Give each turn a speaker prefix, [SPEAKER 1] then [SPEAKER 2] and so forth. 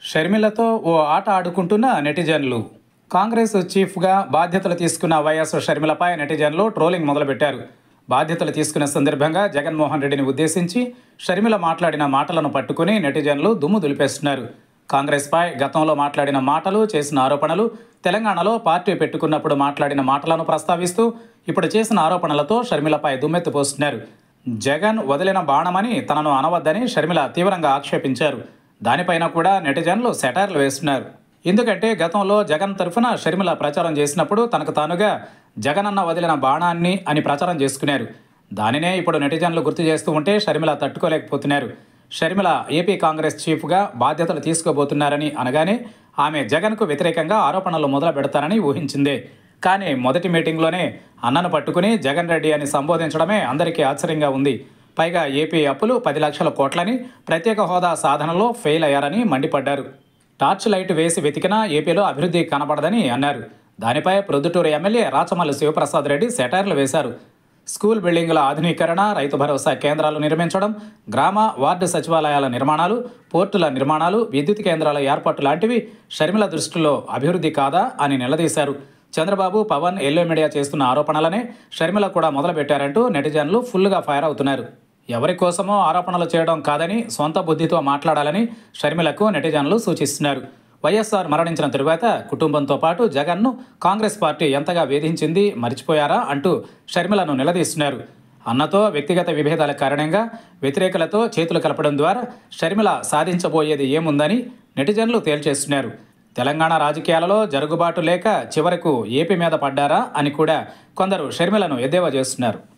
[SPEAKER 1] షర్మిలతో ఓ ఆట ఆడుకుంటున్న నెటిజన్లు కాంగ్రెస్ చీఫ్గా బాధ్యతలు తీసుకున్న వైఎస్ షర్మిలపై నెటిజన్లు ట్రోలింగ్ మొదలుపెట్టారు బాధ్యతలు తీసుకున్న సందర్భంగా జగన్మోహన్ రెడ్డిని ఉద్దేశించి షర్మిల మాట్లాడిన మాటలను పట్టుకుని నెటిజన్లు దుమ్ము దులిపేస్తున్నారు కాంగ్రెస్పై గతంలో మాట్లాడిన మాటలు చేసిన ఆరోపణలు తెలంగాణలో పార్టీ పెట్టుకున్నప్పుడు మాట్లాడిన మాటలను ప్రస్తావిస్తూ ఇప్పుడు చేసిన ఆరోపణలతో షర్మిలపై దుమ్మెత్తిపోస్తున్నారు జగన్ వదిలిన బాణమని తనను అనవద్దని షర్మిల తీవ్రంగా ఆక్షేపించారు దానిపైన కూడా నెటిజన్లు సెటైర్లు వేస్తున్నారు ఎందుకంటే గతంలో జగన్ తరఫున షర్మిల ప్రచారం చేసినప్పుడు తనకు తానుగా జగనన్న వదిలిన బాణాన్ని అని ప్రచారం చేసుకున్నారు దానినే ఇప్పుడు నెటిజన్లు గుర్తు చేస్తూ ఉంటే షర్మిల తట్టుకోలేకపోతున్నారు షర్మిల ఏపీ కాంగ్రెస్ చీఫ్గా బాధ్యతలు తీసుకోబోతున్నారని అనగానే ఆమె జగన్కు వ్యతిరేకంగా ఆరోపణలు మొదలు పెడతారని ఊహించిందే కానీ మొదటి మీటింగ్లోనే అన్నను పట్టుకుని జగన్ రెడ్డి అని సంబోధించడమే అందరికీ ఆశ్చర్యంగా ఉంది పైగా ఏపీ అప్పులు పది లక్షల కోట్లని ప్రత్యేక హోదా సాధనలో ఫెయిల్ అయ్యారని మండిపడ్డారు టార్చ్ లైట్ వేసి వెతికినా ఏపీలో అభివృద్ధి కనబడదని అన్నారు దానిపై ప్రొద్దుటూరు ఎమ్మెల్యే రాచమల్లి శివప్రసాద్ రెడ్డి సెటైర్లు వేశారు స్కూల్ బిల్డింగుల ఆధునీకరణ రైతు భరోసా కేంద్రాలు నిర్మించడం గ్రామ వార్డు సచివాలయాల నిర్మాణాలు పోర్టుల నిర్మాణాలు విద్యుత్ కేంద్రాల ఏర్పాటు లాంటివి షర్మిల దృష్టిలో అభివృద్ధి కాదా అని నిలదీశారు చంద్రబాబు పవన్ ఎల్లో మీడియా చేస్తున్న ఆరోపణలనే షర్మిల కూడా మొదలుపెట్టారంటూ నెటిజన్లు ఫుల్గా ఫైర్ అవుతున్నారు ఎవరి కోసమో ఆరోపణలు చేయడం కాదని సొంత బుద్ధితో మాట్లాడాలని షర్మిలకు నెటిజన్లు సూచిస్తున్నారు వైఎస్ఆర్ మరణించిన తరువాత కుటుంబంతో పాటు జగన్ను కాంగ్రెస్ పార్టీ ఎంతగా వేధించింది మర్చిపోయారా అంటూ షర్మిలను నిలదీస్తున్నారు అన్నతో వ్యక్తిగత విభేదాల కారణంగా వ్యతిరేకులతో చేతులు కలపడం ద్వారా షర్మిల సాధించబోయేది ఏముందని నెటిజన్లు తేల్చేస్తున్నారు తెలంగాణ రాజకీయాలలో జరుగుబాటు లేక చివరకు ఏపీ మీద పడ్డారా అని కూడా కొందరు షర్మిలను ఎద్దేవా చేస్తున్నారు